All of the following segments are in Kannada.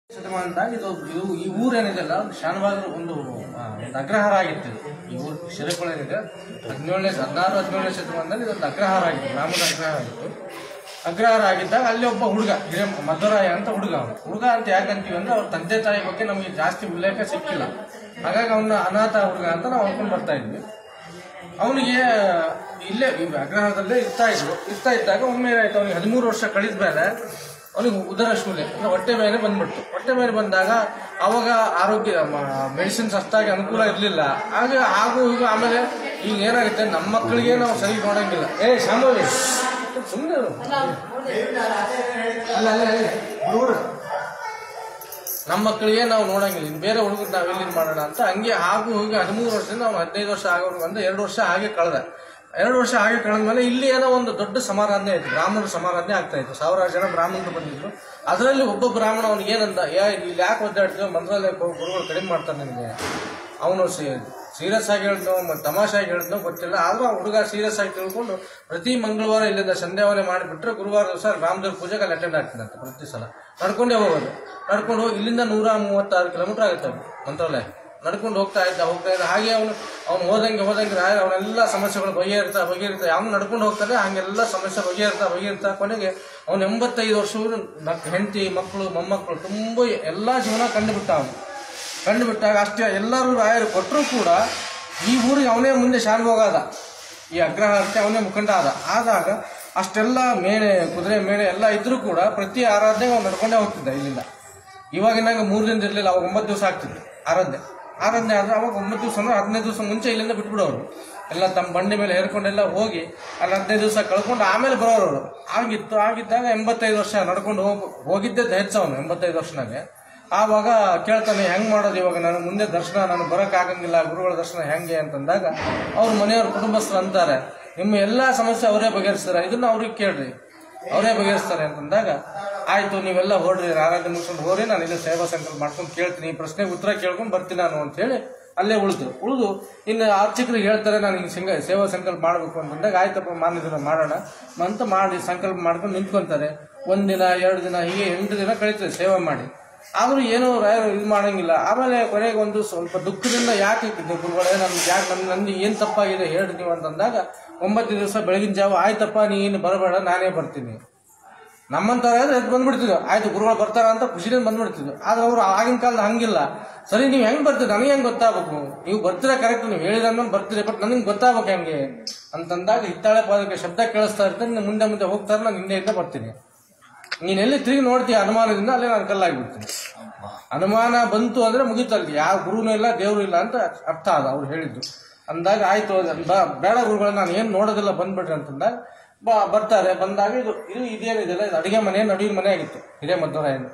ಶತಮಾನದಾಗ ಇದು ಇದು ಈ ಊರೇನಿದೆಲ್ಲ ಶಾನವಾಗರ ಒಂದು ಆ, ಒಂದು ಅಗ್ರಹಾರ ಆಗಿತ್ತು ಇದು. ಈ ಊರು ಶಿರಕೊಳ ಏನಿದೆ ಹದಿನೇಳನೇ ಹದಿನಾರು ಹದಿನೇಳನೇ ಶತಮಾನದಲ್ಲಿ ಇದೊಂದು ಅಗ್ರಹಾರ ಆಗಿತ್ತು ಗ್ರಾಮದ ಅಗ್ರಹಾರ ಆಗಿತ್ತು ಅಗ್ರಹಾರ ಆಗಿದ್ದಾಗ ಅಲ್ಲಿ ಒಬ್ಬ ಹುಡುಗ ಹಿರಿಯ ಮಧುರಾಯ ಅಂತ ಹುಡುಗ ಅವನು ಹುಡುಗ ಅಂತ ಯಾಕಂತೀವಿ ಅಂದ್ರೆ ಅವ್ರ ತಂದೆ ತಾಯಿ ಬಗ್ಗೆ ನಮಗೆ ಜಾಸ್ತಿ ಉಲ್ಲೇಖ ಸಿಕ್ಕಿಲ್ಲ ಹಾಗಾಗಿ ಅವನ ಅನಾಥ ಹುಡುಗ ಅಂತ ನಾವು ಅನ್ಕೊಂಡು ಬರ್ತಾ ಇದ್ವಿ ಅವನಿಗೆ ಇಲ್ಲೇ ಈ ಅಗ್ರಹಾರದಲ್ಲೇ ಇರ್ತಾ ಇದ್ರು ಇರ್ತಾ ಇದ್ದಾಗ ಒಮ್ಮೆ ಏನಾಯ್ತು ಅವನಿಗೆ ಹದಿಮೂರು ವರ್ಷ ಕಳೆದ ಮೇಲೆ ಅವನಿಗೆ ಉದರ ಶೂಲೆ ಅಂದ್ರೆ ಹೊಟ್ಟೆ ಮೇಲೆ ಬಂದ್ಬಿಡ್ತು ಹೊಟ್ಟೆ ಮೇಲೆ ಬಂದಾಗ ಅವಾಗ ಆರೋಗ್ಯ ಮೆಡಿಸಿನ್ಸ್ ಅಷ್ಟಾಗಿ ಅನುಕೂಲ ಇರಲಿಲ್ಲ ಆಗ ಹಾಗೂ ಈಗ ಆಮೇಲೆ ಈಗ ಏನಾಗುತ್ತೆ ನಮ್ಮ ಮಕ್ಕಳಿಗೆ ನಾವು ಸರಿ ನೋಡಂಗಿಲ್ಲ ಏ ಶಾಂಭವಿ ಸುಮ್ಮನೆ ಅಲ್ಲ ಅಲ್ಲ ಅಲ್ಲ ಹುಡುಗರು ನಮ್ಮ ಮಕ್ಕಳಿಗೆ ನಾವು ನೋಡಂಗಿಲ್ಲ ಇನ್ನು ಬೇರೆ ಹುಡುಗರು ನಾವು ಎಲ್ಲಿ ಮಾಡೋಣ ಅಂತ ಹಂಗೆ ಹಾಗೂ ಹೀಗೆ ಹದಿಮೂರು ವರ್ಷದಿಂದ ಅವ್ನು ಹದಿನೈದು ವರ್ಷ ಆಗೋರು ಅಂದ್ರೆ ಎರಡು ವರ್ಷ ಹಾಗೆ ಕಳೆದ ಎರಡು ವರ್ಷ ಹಾಗೆ ಕಳೆದ್ಮೇಲೆ ಇಲ್ಲಿ ಏನೋ ಒಂದು ದೊಡ್ಡ ಸಮಾರಾಧನೆ ಆಯ್ತು ಬ್ರಾಹ್ಮಣರ ಸಮಾರಾಧನೆ ಆಗ್ತಾ ಇತ್ತು ಸಾವಿರಾರು ಜನ ಬ್ರಾಹ್ಮಣರು ಬಂದಿದ್ರು ಅದರಲ್ಲಿ ಒಬ್ಬ ಬ್ರಾಹ್ಮಣ ಅವ್ನಿಗೆ ಏನಂದ ಯಾ ಇಲ್ಲಿ ಯಾಕೆ ಒದ್ದಾಡ್ತೀವಿ ಮಂತ್ರಾಲಯಕ್ಕೆ ಹೋಗಿ ಗುರುಗಳು ಕಡಿಮೆ ಮಾಡ್ತಾರೆ ನನಗೆ ಅವನು ಸೀರಿಯಸ್ ಆಗಿ ಹೇಳಿದ್ನೋ ಮತ್ತು ತಮಾಷೆಯಾಗಿ ಹೇಳಿದ್ನೋ ಗೊತ್ತಿಲ್ಲ ಆದ್ರೂ ಆ ಹುಡುಗ ಸೀರಿಯಸ್ ಆಗಿ ತಿಳ್ಕೊಂಡು ಪ್ರತಿ ಮಂಗಳವಾರ ಇಲ್ಲಿಂದ ಸಂಧ್ಯಾವನೆ ಮಾಡಿಬಿಟ್ರೆ ಗುರುವಾರ ದಿವಸ ರಾಮದೇವ್ರ ಪೂಜೆಗೆ ಅಲ್ಲಿ ಅಟೆಂಡ್ ಆಗ್ತಾನಂತೆ ಪ್ರತಿ ಸಲ ನಡ್ಕೊಂಡೇ ಹೋಗೋದು ನಡ್ಕೊಂಡು ಹೋಗಿ ಇಲ್ಲಿಂದ ನೂರ ಮೂವತ್ತಾರು ಕಿಲೋಮೀಟರ್ ಆಗುತ್ತೆ ಅವ್ನು ಮಂತ್ರಾಲಯ ನಡ್ಕೊಂಡು ಹೋಗ್ತಾ ಇದ್ದ ಹೋಗ್ತಾ ಇದ್ದ ಹಾಗೆ ಅವನು ಅವ್ನು ಹೋದಂಗೆ ಹೋದಂಗೆ ರಾಯ ಅವನೆಲ್ಲ ಸಮಸ್ಯೆಗಳು ಬಗೆಹರಿತಾ ಬಗೆಹರಿತಾ ಅವನು ನಡ್ಕೊಂಡು ಹೋಗ್ತಾನೆ ಹಂಗೆಲ್ಲ ಸಮಸ್ಯೆ ಬಗೆಹರಿತಾ ಬಗೆಹರಿತಾ ಕೊನೆಗೆ ಅವನು ಎಂಬತ್ತೈದು ವರ್ಷಗಳು ಹೆಂಡತಿ ಮಕ್ಕಳು ಮೊಮ್ಮಕ್ಕಳು ತುಂಬ ಎಲ್ಲ ಜೀವನ ಕಂಡುಬಿಟ್ಟ ಅವನು ಕಂಡುಬಿಟ್ಟಾಗ ಅಷ್ಟೇ ಎಲ್ಲರೂ ರಾಯರು ಕೊಟ್ಟರು ಕೂಡ ಈ ಊರಿಗೆ ಅವನೇ ಮುಂದೆ ಶಾನ್ಭೋಗಾದ ಈ ಅಗ್ರಹಾರಕ್ಕೆ ಅವನೇ ಮುಖಂಡ ಆದ ಆದಾಗ ಅಷ್ಟೆಲ್ಲ ಮೇಣೆ ಕುದುರೆ ಮೇಣೆ ಎಲ್ಲ ಇದ್ರೂ ಕೂಡ ಪ್ರತಿ ಆರಾಧನೆಗೆ ಅವ್ನು ನಡ್ಕೊಂಡೇ ಹೋಗ್ತಿದ್ದ ಇಲ್ಲಿಂದ ಇವಾಗಿನಾಗ ಮೂರು ದಿನ ಇರಲಿಲ್ಲ ಅವಾಗ ಒಂಬತ್ತು ದಿವಸ ಆಗ್ತಿತ್ತು ಆರಾಧನೆ ಆರಾಧನೆ ಆದ್ರೆ ಅವಾಗ ಒಂಬತ್ತು ದಿವಸ ಅಂದ್ರೆ ಹದಿನೈದು ದಿವಸ ಮುಂಚೆ ಇಲ್ಲಿಂದ ಬಿಟ್ಬಿಡೋರು ಎಲ್ಲ ತಮ್ಮ ಬಂಡಿ ಮೇಲೆ ಹೇರ್ಕೊಂಡೆಲ್ಲ ಹೋಗಿ ಅಲ್ಲಿ ಹದಿನೈದು ದಿವಸ ಕಳ್ಕೊಂಡು ಆಮೇಲೆ ಬರೋರು ಅವರು ಆಗಿತ್ತು ಆಗಿದ್ದಾಗ ಎಂಬತ್ತೈದು ವರ್ಷ ನಡ್ಕೊಂಡು ಹೋಗ್ ಹೋಗಿದ್ದೆ ಹೆಚ್ಚು ಅವನು ಎಂಬತ್ತೈದು ವರ್ಷನಾಗೆ ಆವಾಗ ಕೇಳ್ತಾನೆ ಹೆಂಗ್ ಮಾಡೋದು ಇವಾಗ ನಾನು ಮುಂದೆ ದರ್ಶನ ನಾನು ಬರಕ್ ಆಗಂಗಿಲ್ಲ ಗುರುಗಳ ದರ್ಶನ ಹೆಂಗೆ ಅಂತಂದಾಗ ಅವ್ರ ಮನೆಯವ್ರ ಕುಟುಂಬಸ್ಥರು ಅಂತಾರೆ ನಿಮ್ಮ ಎಲ್ಲಾ ಸಮಸ್ಯೆ ಅವರೇ ಬಗೆಹರಿಸ್ತಾರೆ ಇದನ್ನ ಅವ್ರಿಗೆ ಕೇಳ್ರಿ ಅವರೇ ಬಗೆಹರಿಸ್ತಾರೆ ಅಂತಂದಾಗ ಆಯ್ತು ನೀವೆಲ್ಲ ಹೊಡ್ರಿ ಆರಾಧನೆ ಮುಗಿಸ್ಕೊಂಡು ಹೋಗ್ರಿ ನಾನು ಇಲ್ಲಿ ಸೇವಾ ಸಂಕಲ್ಪ ಮಾಡ್ಕೊಂಡು ಕೇಳ್ತೀನಿ ಈ ಪ್ರಶ್ನೆಗೆ ಉತ್ತರ ಕೇಳ್ಕೊಂಡು ಬರ್ತೀನಿ ನಾನು ಅಂತ ಹೇಳಿ ಅಲ್ಲೇ ಉಳಿದ್ರು ಉಳಿದು ಇನ್ನು ಅರ್ಚಕರಿಗೆ ಹೇಳ್ತಾರೆ ನಾನು ಹಿಂಗೆ ಸಿಂಗ ಸೇವಾ ಸಂಕಲ್ಪ ಮಾಡಬೇಕು ಅಂತಂದಾಗ ಆಯ್ತಪ್ಪ ಮಾನ್ಯ ದಿನ ಮಾಡೋಣ ಅಂತ ಮಾಡಿ ಸಂಕಲ್ಪ ಮಾಡ್ಕೊಂಡು ನಿಂತ್ಕೊಂತಾರೆ ಒಂದಿನ ಎರಡು ದಿನ ಹೀಗೆ ಎಂಟು ದಿನ ಕಳೀತದೆ ಸೇವೆ ಮಾಡಿ ಆದ್ರೂ ಏನೋ ರಾಯರು ಇದು ಮಾಡಂಗಿಲ್ಲ ಆಮೇಲೆ ಕೊನೆಗೆ ಒಂದು ಸ್ವಲ್ಪ ದುಃಖದಿಂದ ಯಾಕೆ ಗುರುಗಳೇ ನನ್ಗೆ ಯಾಕೆ ನನ್ನ ನನ್ನ ಏನು ತಪ್ಪಾಗಿದೆ ಹೇಳಿ ನೀವು ಅಂತಂದಾಗ ಒಂಬತ್ತು ದಿವಸ ಬೆಳಗಿನ ಜಾವ ಆಯ್ತಪ್ಪ ನೀನು ಬರಬೇಡ ನಾನೇ ಬರ್ತೀನಿ ನಮ್ಮಂತರ ಎದ್ದು ಬಂದ್ಬಿಡ್ತಿದ್ವು ಆಯ್ತು ಗುರುಗಳು ಬರ್ತಾರ ಅಂತ ಖುಷಿಯಿಂದ ಬಂದ್ಬಿಡ್ತಿದ್ವು ಆದ್ರೆ ಅವ್ರು ಆಗಿನ ಕಾಲದ ಹಂಗಿಲ್ಲ ಸರಿ ನೀವು ಹೆಂಗ್ ಬರ್ತೀರಿ ನನಗೆ ಹೆಂಗ್ ಗೊತ್ತಾಗಬೇಕು ನೀವು ಬರ್ತೀರಾ ಕರೆಕ್ಟ್ ನೀವು ಹೇಳಿದ್ರೆ ಬರ್ತೀರಿ ಬಟ್ ನನಗೆ ಗೊತ್ತಾಗಬೇಕು ಹೆಂಗೆ ಅಂತಂದಾಗ ಹಿತ್ತಾಳೆ ಪಾದಕ್ಕೆ ಶಬ್ದ ಕೇಳಿಸ್ತಾ ಇರ್ತಾರೆ ನೀನು ಮುಂದೆ ಮುಂದೆ ಹೋಗ್ತಾರೆ ನಾನು ಹಿಂದೆಯಿಂದ ಬರ್ತೀನಿ ನೀನ್ ಎಲ್ಲಿ ತಿರುಗಿ ನೋಡ್ತೀಯ ಅನುಮಾನದಿಂದ ಅಲ್ಲೇ ನಾನು ಕಲ್ಲಾಗ್ಬಿಡ್ತೀನಿ ಅನುಮಾನ ಬಂತು ಅಂದ್ರೆ ಮುಗೀತು ಅಲ್ಲಿ ಯಾವ ಗುರುನೂ ಇಲ್ಲ ದೇವರು ಇಲ್ಲ ಅಂತ ಅರ್ಥ ಅದ ಅವ್ರು ಹೇಳಿದ್ದು ಅಂದಾಗ ಆಯ್ತು ಅದು ಬ- ಬೇಡ ಗುರುಗಳ ನಾನು ಏನು ನೋಡೋದಿಲ್ಲ ಬಂದ್ಬಿಡ್ರಿ ಅಂತಂದಾಗ ಬಾ ಬರ್ತಾರೆ ಬಂದಾಗ ಇದು ಇದು ಇದೇನಿದೆಲ್ಲ ಇದು ಅಡಿಗೆ ಮನೆ ನಡುವಿನ ಮನೆ ಆಗಿತ್ತು ಹಿರೇ ಮಧ್ವರಾಯನ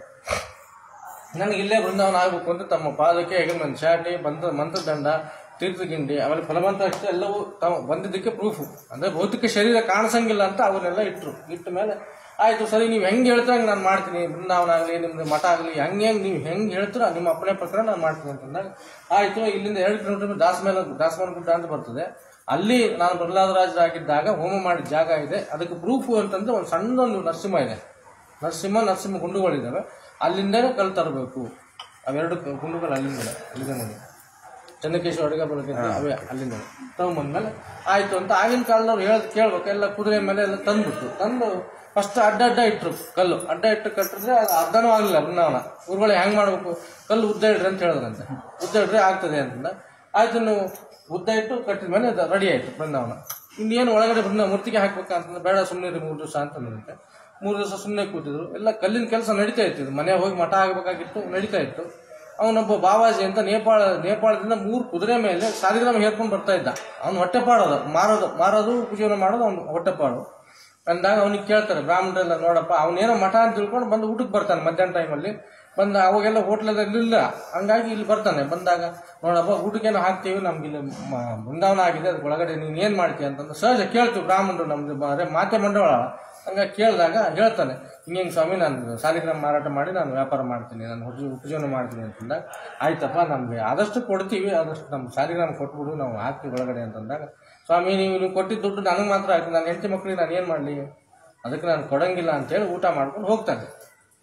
ನನಗೆ ಇಲ್ಲೇ ಬೃಂದಾವನ ಆಗ್ಬೇಕು ಅಂತ ತಮ್ಮ ಪಾದಕ್ಕೆ ಹೇಗೆ ನನ್ನ ಶಾಟಿ ಬಂದ ಮಂತ್ರದಂಡ ತೀರ್ಥಗಿಂಡಿ ಆಮೇಲೆ ಫಲವಂತ ಅಷ್ಟೇ ಎಲ್ಲವೂ ತಾವು ಬಂದಿದ್ದಕ್ಕೆ ಪ್ರೂಫ್ ಅಂದ್ರೆ ಭೌತಿಕ ಶರೀರ ಕಾಣಿಸಂಗಿಲ್ಲ ಅಂತ ಅವನ್ನೆಲ್ಲ ಇಟ್ರು ಇಟ್ಟ ಮೇಲೆ ಆಯ್ತು ಸರಿ ನೀವು ಹೆಂಗೆ ಹೇಳ್ತೀರ ಹಂಗೆ ನಾನು ಮಾಡ್ತೀನಿ ಬೃಂದಾವನ ಆಗಲಿ ನಿಮ್ದು ಮಠ ಆಗಲಿ ಹೆಂಗೆ ಹೆಂಗೆ ನೀವು ಹೆಂಗೆ ಹೇಳ್ತೀರ ನಿಮ್ಮ ಅಪ್ಪಣೆ ಪ್ರಕಾರ ನಾನು ಮಾಡ್ತೀನಿ ಅಂತಂದಾಗ ಆಯ್ತು ಇಲ್ಲಿಂದ ಎರಡು ಕಿಲೋಮೀಟರ್ ದಾಸಮೇಲ ದಾಸಮನ ಗುಡ್ಡ ಅಂತ ಬರ್ತದೆ ಅಲ್ಲಿ ನಾನು ಪ್ರಹ್ಲಾದರಾಜರಾಗಿದ್ದಾಗ ಹೋಮ ಮಾಡಿದ ಜಾಗ ಇದೆ ಅದಕ್ಕೆ ಪ್ರೂಫ್ ಅಂತಂದ್ರೆ ಒಂದು ಸಣ್ಣ ಒಂದು ನರಸಿಂಹ ಇದೆ ನರಸಿಂಹ ನರಸಿಂಹ ಗುಂಡುಗಳಿದ್ದಾವೆ ಅಲ್ಲಿಂದನೇ ಕಲ್ಲು ತರಬೇಕು ಅವೆರಡು ಕ- ಗುಂಡುಗಳು ಅಲ್ಲಿಂದ ಅಲ್ಲಿಂದ ನೋಡಿ ಚನ್ನಕೇಶ್ವರ ಅಡುಗೆ ಬರೋದಕ್ಕೆ ಅವೇ ಅಲ್ಲಿಂದ ತಗೊಂಬಂದ್ಮೇಲೆ ಆಯ್ತು ಅಂತ ಆಗಿನ ಕಾಲದವ್ರು ಹೇಳದ್ ಕೇಳ್ಬೇಕು ಎಲ್ಲ ಕುದುರೆ ಮೇಲೆ ಎಲ್ಲ ತಂದ್ಬಿಟ್ಟು ತಂದು ಫಸ್ಟ್ ಅಡ್ಡ ಅಡ್ಡ ಇಟ್ರು ಕಲ್ಲು ಅಡ್ಡ ಇಟ್ಟು ಕಟ್ಟಿದ್ರೆ ಅದು ಅರ್ಧನೂ ಆಗಲಿಲ್ಲ ಬೃಂದಾವನ ಊರುಗಳು ಹೆಂಗ್ ಮಾಡ್ಬೇಕು ಕಲ್ಲು ಉದ್ದ ಇಡ್ರಿ ಅಂತ ಹೇಳಿದ್ರಂತೆ ಉದ್ದ ಇಡ್ರಿ ಆಗ್ತದೆ ಅಂತಂದ ಆಯ್ತು ನೀವು ಉದ್ದ ಇಟ್ಟು ಕಟ್ಟಿದ ಮೇಲೆ ಅದು ರೆಡಿ ಆಯ್ತು ಬೃಂದಾವನ ಇನ್ನೇನು ಒಳಗಡೆ ಬೃಂದ ಮೂರ್ತಿಗೆ ಹಾಕ್ಬೇಕಂತಂದ್ರೆ ಬೇಡ ಸುಮ್ಮನೆ ಮೂರು ದಿವಸ ಅಂತಂದ್ರಂತೆ ಮೂರು ದಿವಸ ಸುಮ್ಮನೆ ಕೂತಿದ್ರು ಎಲ್ಲ ಕಲ್ಲಿನ ಕೆಲಸ ನಡೀತಾ ಇತ್ತು ಇದು ಮನೆ ಹೋಗಿ ಮಠ ಆಗಬೇಕಾಗಿತ್ತು ನಡೀತಾ ಇತ್ತು ಅವನೊಬ್ಬ ಬಾವಾಜಿ ಅಂತ ನೇಪಾಳ ನೇಪಾಳದಿಂದ ಮೂರು ಕುದುರೆ ಮೇಲೆ ಸಾಲಿಗ್ರಾಮ ಹೇರ್ಕೊಂಡು ಬರ್ತಾ ಇದ್ದ ಅವ್ನು ಹೊಟ್ಟೆಪಾಡೋದು ಮಾರೋದು ಮಾರೋದು ಉಪಜೀವನ ಮಾಡೋದು ಅವ್ನು ಹೊಟ್ಟೆಪಾಡು ಅಂದಾಗ ಅವ್ನಿಗೆ ಕೇಳ್ತಾರೆ ಬ್ರಾಹ್ಮಣರೆಲ್ಲ ನೋಡಪ್ಪ ಅವನೇನೋ ಮಠ ಅಂತ ತಿಳ್ಕೊಂಡು ಬಂದು ಊಟಕ್ಕೆ ಬರ್ತಾನೆ ಮಧ್ಯಾಹ್ನ ಟೈಮಲ್ಲಿ ಬಂದ ಅವಾಗೆಲ್ಲ ಹೋಟ್ಲಲ್ಲಿ ಇಲ್ಲ ಹಂಗಾಗಿ ಇಲ್ಲಿ ಬರ್ತಾನೆ ಬಂದಾಗ ನೋಡಪ್ಪ ಊಟಕ್ಕೇನೋ ಹಾಕ್ತೀವಿ ನಮ್ಗೆ ಇಲ್ಲಿ ಮ- ಬೃಂದಾವನ ಆಗಿದೆ ಅದ್ರ ಒಳಗಡೆ ನೀನು ಏನು ಮಾಡ್ತೀಯ ಅಂತಂದು ಸಹಜ ಕೇಳ್ತೀವಿ ಬ್ರಾಹ್ಮಣರು ನಮ್ದು ಬರೇ ಮಾತೆ ಮಂಡಳ ಹಂಗಾಗಿ ಕೇಳಿದಾಗ ಹೇಳ್ತಾನೆ ಹಿಂಗೆ ಹಿಂಗೆ ಸ್ವಾಮಿ ನಾನು ಸಾಲಿಗ್ರಾಮ ಮಾರಾಟ ಮಾಡಿ ನಾನು ವ್ಯಾಪಾರ ಮಾಡ್ತೀನಿ ನಾನು ಉಪಜೀವ ಉಪಜೀವನ ಮಾಡ್ತೀನಿ ಅಂತಂದಾಗ ಆಯ್ತಪ್ಪ ನಮಗೆ ಆದಷ್ಟು ಕೊಡ್ತೀವಿ ಆದಷ್ಟು ನಮ್ಮ ಸಾಲಿಗ್ರಾಮ ಕೊಟ್ಬಿಡು ನಾವು ಹಾಕ್ತೀವಿ ಒಳಗಡೆ ಅಂತಂದಾಗ ಸ್ವಾಮಿ ನೀವು ನೀವು ಕೊಟ್ಟಿದ್ದ ದುಡ್ಡು ನನಗೆ ಮಾತ್ರ ಆಯ್ತು ನನ್ನ ಹೆಂಡತಿ ಮಕ್ಕಳಿಗೆ ನಾನು ಏನು ಮಾಡಲಿ ಅದಕ್ಕೆ ನಾನು ಕೊಡಂಗಿಲ್ಲ ಅಂತೇಳಿ ಊಟ ಮಾಡ್ಕೊಂಡು ಹೋಗ್ತಾನೆ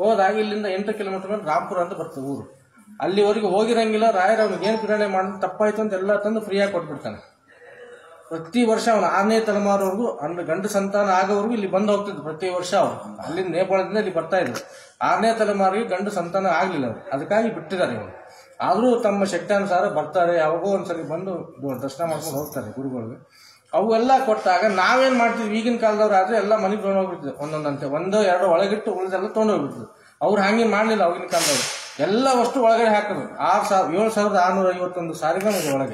ಹೋದಾಗ ಇಲ್ಲಿಂದ ಎಂಟು ಕಿಲೋಮೀಟರ್ ಮೇಲೆ ರಾಂಪುರ ಅಂತ ಬರ್ತದೆ ಊರು ಅಲ್ಲಿವರೆಗೆ ಹೋಗಿರಂಗಿಲ್ಲ ರಾಯರ್ ಅವ್ನಿಗೆ ಏನು ಪ್ರೇರಣೆ ಮಾಡಿದ್ರೆ ತಪ್ಪಾಯ್ತು ಅಂತ ಎಲ್ಲ ತಂದು ಫ್ರೀಯಾಗಿ ಕೊಟ್ಬಿಡ್ತಾನೆ ಪ್ರತಿ ವರ್ಷ ಅವನು ಆರನೇ ತಲೆಮಾರವರೆಗೂ ಅಂದ್ರೆ ಗಂಡು ಸಂತಾನ ಆಗೋವರೆಗೂ ಇಲ್ಲಿ ಬಂದು ಹೋಗ್ತಿದ್ರು ಪ್ರತಿ ವರ್ಷ ಅವರು ಅಲ್ಲಿಂದ ನೇಪಾಳದಿಂದ ಇಲ್ಲಿ ಬರ್ತಾ ಇದ್ರು ಆರನೇ ತಲೆಮಾರಿಗೆ ಗಂಡು ಸಂತಾನ ಆಗ್ಲಿಲ್ಲ ಅವರು ಅದಕ್ಕಾಗಿ ಬಿಟ್ಟಿದ್ದಾರೆ ಇವರು ಆದರೂ ತಮ್ಮ ಶಕ್ತಾನುಸಾರ ಬರ್ತಾರೆ ಯಾವಾಗೋ ಒಂದ್ಸರಿ ಬಂದು ದು- ದರ್ಶನ ಮಾಡ್ಕೊಂಡು ಹೋಗ್ತಾರೆ ಗುರುಗಳಿಗೆ ಅವೆಲ್ಲ ಕೊಟ್ಟಾಗ ನಾವೇನ್ ಮಾಡ್ತಿದ್ವಿ ಈಗಿನ ಕಾಲದವ್ರು ಆದ್ರೆ ಎಲ್ಲ ಮನೆಗೆ ತೊಗೊಂಡು ಹೋಗ್ಬಿಡ್ತಿದ್ವಿ ಒಂದೊಂದಂತೆ ಒಂದು ಎರಡು ಒಳಗಿಟ್ಟು ಉಳಿದೆಲ್ಲ ತೊಗೊಂಡು ಹೋಗ್ಬಿಡ್ತಿದ್ವಿ ಅವ್ರು ಹಂಗೆ ಮಾಡ್ಲಿಲ್ಲ ಅವಾಗಿನ ಕಾಲದವ್ರು ಎಲ್ಲ ವಸ್ತು ಒಳಗಡೆ ಹಾಕಿದ್ರು ಆರು ಸಾವಿರ ಏಳು ಸಾವಿರದ ಆರ್ನೂರ ಐವತ್ತೊಂದು ಸಾರಿಗಾಮ ಇದೆ ಒಳಗೆ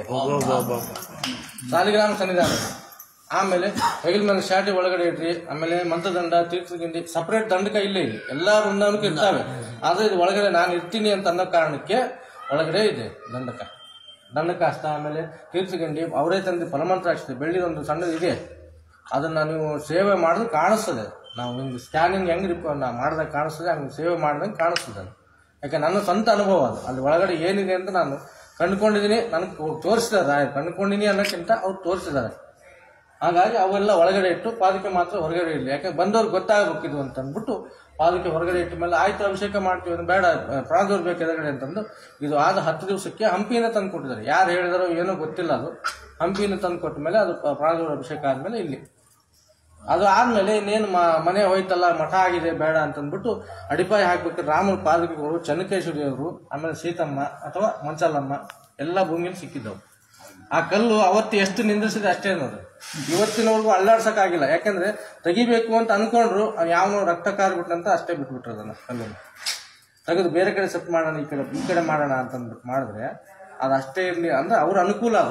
ಸಾಲಿಗ್ರಾಮ ಸನ್ನಿಧಾನ ಆಮೇಲೆ ಹೆಗಲ ಮೇಲೆ ಶಾಟಿ ಒಳಗಡೆ ಇಡ್ರಿ ಆಮೇಲೆ ಮಂತ್ರದಂಡ ತೀರ್ಥಗಿಂಡಿ ಸಪರೇಟ್ ದಂಡಕ ಇಲ್ಲೇ ಇಲ್ಲಿ ಎಲ್ಲಾ ವೃಂದಾವನಕ್ಕೂ ಇರ್ತಾವೆ ಆದ್ರೆ ಇದು ಒಳಗಡೆ ನಾನು ಇರ್ತೀನಿ ಅಂತ ಅನ್ನೋ ಕಾರಣಕ್ಕೆ ಒಳಗಡೆ ಇದೆ ದಂಡಕ ದಂಡಕ ಹಸ್ತ ಆಮೇಲೆ ತೀರ್ಥಗಿಂಡಿ ಅವರೇ ತಂದು ಫಲಮಂತ್ರ ಹಾಕ್ಸಿದೆ ಬೆಳ್ಳಿದೊಂದು ಸಣ್ಣದು ಇದೆ ಅದನ್ನ ನೀವು ಸೇವೆ ಮಾಡಿದ್ರೆ ಕಾಣಿಸ್ತದೆ ನಾವು ಹಿಂಗೆ ಸ್ಕ್ಯಾನಿಂಗ್ ಹೆಂಗ್ ರಿಪ ನಾ ಮಾಡಿದಾಗ ಕಾಣಿಸ್ತದೆ ಹಂಗೆ ಸೇವೆ ಮಾಡ್ದಂಗೆ ಕಾಣಿಸ್ತದೆ ಅದು ಯಾಕೆ ನನ್ನ ಸ್ವಂತ ಅನುಭವ ಅದು ಅಲ್ಲಿ ಒಳಗಡೆ ಏನಿದೆ ಅಂತ ನಾನು ಕಂಡುಕೊಂಡಿದ್ದೀನಿ ನನಗೆ ತೋರಿಸಿದ್ದಾರೆ ರಾಯರು ಕಂಡುಕೊಂಡಿನಿ ಅನ್ನೋಕ್ಕಿಂತ ಅವ್ರು ತೋರಿಸಿದ್ದಾರೆ ಹಾಗಾಗಿ ಅವೆಲ್ಲ ಒಳಗಡೆ ಇಟ್ಟು ಪಾದಕೆ ಮಾತ್ರ ಹೊರಗಡೆ ಇರಲಿ ಯಾಕೆ ಬಂದವ್ರಿಗೆ ಗೊತ್ತಾಗಬೇಕಿದು ಅಂತ ಅಂದ್ಬಿಟ್ಟು ಪಾದಕೆ ಹೊರಗಡೆ ಇಟ್ಟ ಮೇಲೆ ಆಯ್ತು ಅಭಿಷೇಕ ಮಾಡ್ತೀವಿ ಅಂದ್ರೆ ಬೇಡ ಪ್ರಾಣದವ್ರು ಬೇಕು ಎದುರುಗಡೆ ಅಂತಂದು ಇದು ಆದ ಹತ್ತು ದಿವಸಕ್ಕೆ ಹಂಪಿನ ತಂದು ಕೊಟ್ಟಿದ್ದಾರೆ ಯಾರು ಹೇಳಿದಾರೋ ಏನೋ ಗೊತ್ತಿಲ್ಲ ಅದು ಹಂಪಿನ ತಂದು ಕೊಟ್ಟ ಮೇಲೆ ಅದು ಪ್ರಾಣದವ್ರ ಅಭಿಷೇಕ ಆದ್ಮೇಲೆ ಇಲ್ಲಿ ಅದು ಆದ್ಮೇಲೆ ಇನ್ನೇನು ಮ- ಮನೆ ಹೋಯ್ತಲ್ಲ ಮಠ ಆಗಿದೆ ಬೇಡ ಅಂತಂದ್ಬಿಟ್ಟು ಅಡಿಪಾಯ ಹಾಕ್ಬೇಕಾದ್ರೆ ರಾಮನ ಪಾದಕಗಳು ಚನ್ನಕೇಶ್ವರಿ ಅವರು ಆಮೇಲೆ ಸೀತಮ್ಮ ಅಥವಾ ಮಂಚಲಮ್ಮ ಎಲ್ಲ ಭೂಮಿಯಲ್ಲಿ ಸಿಕ್ಕಿದ್ದವು ಆ ಕಲ್ಲು ಅವತ್ತು ಎಷ್ಟು ನಿಂದಿಸಿದೆ ಅಷ್ಟೇ ಅನ್ನೋದು ಇವತ್ತಿನವರೆಗೂ ಅಲ್ಲಾಡ್ಸಕ್ಕಾಗಿಲ್ಲ ಯಾಕಂದ್ರೆ ತೆಗಿಬೇಕು ಅಂತ ಅನ್ಕೊಂಡ್ರು ಯಾವನೋ ರಕ್ತ ಕಾರ್ಬಿಟ್ಟಂತ ಅಷ್ಟೇ ಬಿಟ್ಬಿಟ್ರು ಅದನ್ನ ಕಲ್ಲನ್ನು ತೆಗೆದು ಬೇರೆ ಕಡೆ ಸೆಟ್ ಮಾಡೋಣ ಈ ಕಡೆ ಈ ಕಡೆ ಮಾಡೋಣ ಅಂತ ಅಂದ್ಬಿಟ್ಟು ಮಾಡಿದ್ರೆ ಅದು ಅಷ್ಟೇ ಇರಲಿ ಅಂದ್ರೆ ಅವ್ರ ಅನುಕೂಲ ಅದು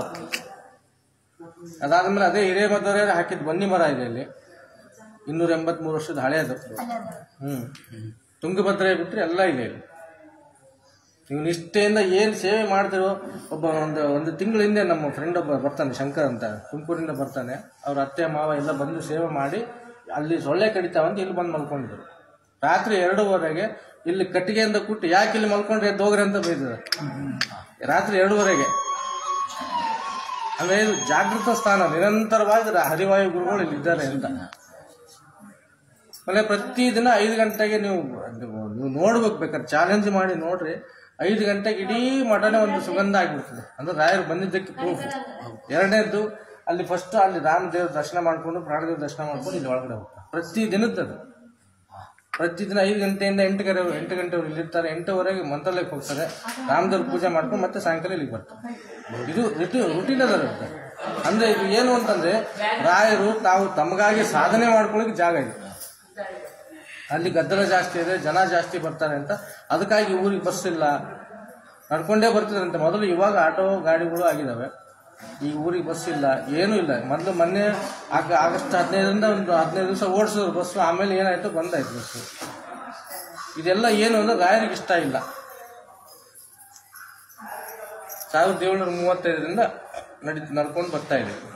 ಅದಾದ್ಮೇಲೆ ಅದೇ ಹಿರೇಮದ್ದವರೇ ಹಾಕಿದ ಬನ್ನಿ ಮರ ಇದೆ ಇಲ್ಲಿ ಇನ್ನೂರ ಎಂಬತ್ಮೂರು ವರ್ಷದ ಹಳೆಯದು ಹ್ಮ್ ತುಂಗಭದ್ರೆ ಬಿಟ್ರೆ ಎಲ್ಲ ಇದೆ ಇಲ್ಲಿ ನೀವು ನಿಷ್ಠೆಯಿಂದ ಏನು ಸೇವೆ ಮಾಡ್ತಿರೋ ಒಬ್ಬ ಒಂದು ಒಂದು ತಿಂಗಳ ಹಿಂದೆ ನಮ್ಮ ಫ್ರೆಂಡ್ ಒಬ್ಬ ಬರ್ತಾನೆ ಶಂಕರ್ ಅಂತ ತುಮಕೂರಿಂದ ಬರ್ತಾನೆ ಅವ್ರ ಅತ್ತೆ ಮಾವ ಎಲ್ಲ ಬಂದು ಸೇವೆ ಮಾಡಿ ಅಲ್ಲಿ ಸೊಳ್ಳೆ ಕಡಿತಾವಂತ ಇಲ್ಲಿ ಬಂದು ಮಲ್ಕೊಂಡಿದ್ರು ರಾತ್ರಿ ಎರಡೂವರೆಗೆ ಇಲ್ಲಿ ಕಟ್ಟಿಗೆಯಿಂದ ಕುಟ್ಟು ಯಾಕೆ ಇಲ್ಲಿ ಮಲ್ಕೊಂಡ್ರೆ ಎದ್ದು ಹೋಗ್ರಿ ಅಂತ ಬೈದಿದ್ದಾರೆ ರಾತ್ರಿ ಎರಡೂವರೆಗೆ ಅಂದ್ರೆ ಇದು ಜಾಗೃತ ಸ್ಥಾನ ನಿರಂತರವಾಗಿ ರ- ಹರಿವಾಯು ಗುರುಗಳು ಇಲ್ಲಿ ಇದ್ದಾರೆ ಅಂತ ಆಮೇಲೆ ಪ್ರತಿದಿನ ಐದು ಗಂಟೆಗೆ ನೀವು ನೀವು ನೋಡ್ಬೇಕು ಬೇಕಾದ್ರೆ ಚಾಲೆಂಜ್ ಮಾಡಿ ನೋಡ್ರಿ ಐದು ಗಂಟೆಗೆ ಇಡೀ ಮಠನೇ ಒಂದು ಸುಗಂಧ ಆಗಿಬಿಡ್ತದೆ ಅಂದ್ರೆ ರಾಯರು ಬಂದಿದ್ದಕ್ಕೆ ಪ್ರೂಫ್ ಎರಡನೇದ್ದು ಅಲ್ಲಿ ಫಸ್ಟ್ ಅಲ್ಲಿ ರಾಮದೇವ್ರ ದರ್ಶನ ಮಾಡ್ಕೊಂಡು ಪ್ರಾಣದೇವ್ರ ದರ್ಶನ ಮಾಡ್ಕೊಂಡು ಇಲ್ಲಿ ಒಳಗಡೆ ಹೋಗ್ತಾರೆ ಪ್ರತಿ ದಿನದ್ದದು ಪ್ರತಿದಿನ ಐದು ಗಂಟೆಯಿಂದ ಎಂಟು ಗಂಟೆ ಎಂಟು ಗಂಟೆವರೆಗೆ ಇಲ್ಲಿರ್ತಾರೆ ಎಂಟುವರೆಗೆ ಮಂತ್ರಾಲಯಕ್ಕೆ ಹೋಗ್ತಾರೆ ರಾಮದೇವ್ರ ಪೂಜೆ ಮಾಡ್ಕೊಂಡು ಮತ್ತೆ ಸಾಯಂಕಾಲ ಇಲ್ಲಿಗೆ ಬರ್ತಾರೆ ಇದು ಋತು ರುಟೀನ್ ಅದರುತ್ತೆ ಅಂದ್ರೆ ಇದು ಏನು ಅಂತಂದ್ರೆ ರಾಯರು ತಾವು ತಮಗಾಗಿ ಸಾಧನೆ ಮಾಡ್ಕೊಳ್ಳೋಕೆ ಜಾಗ ಇದೆ ಅಲ್ಲಿ ಗದ್ದಲ ಜಾಸ್ತಿ ಇದೆ ಜನ ಜಾಸ್ತಿ ಬರ್ತಾರೆ ಅಂತ ಅದಕ್ಕಾಗಿ ಊರಿಗೆ ಬಸ್ ಇಲ್ಲ ನಡ್ಕೊಂಡೇ ಬರ್ತಿದ್ರಂತೆ ಮೊದಲು ಇವಾಗ ಆಟೋ ಗಾಡಿಗಳು ಆಗಿದಾವೆ ಈ ಊರಿಗೆ ಬಸ್ ಇಲ್ಲ ಏನೂ ಇಲ್ಲ ಮೊದಲು ಮೊನ್ನೆ ಆಗ ಆಗಸ್ಟ್ ಹದಿನೈದರಿಂದ ಒಂದು ಹದಿನೈದು ದಿವಸ ಓಡಿಸಿದ್ರು ಬಸ್ಸು ಆಮೇಲೆ ಏನಾಯ್ತು ಬಂದಾಯ್ತು ಬಸ್ಸು ಇದೆಲ್ಲ ಏನು ಅಂದ್ರೆ ರಾಯರಿಗೆ ಇಷ್ಟ ಇಲ್ಲ ಸಾವಿರದ ಏಳ್ನೂರ ಮೂವತ್ತೈದರಿಂದ ನಡಿ ನಡ್ಕೊಂಡು ಬರ್ತಾ ಇದೆ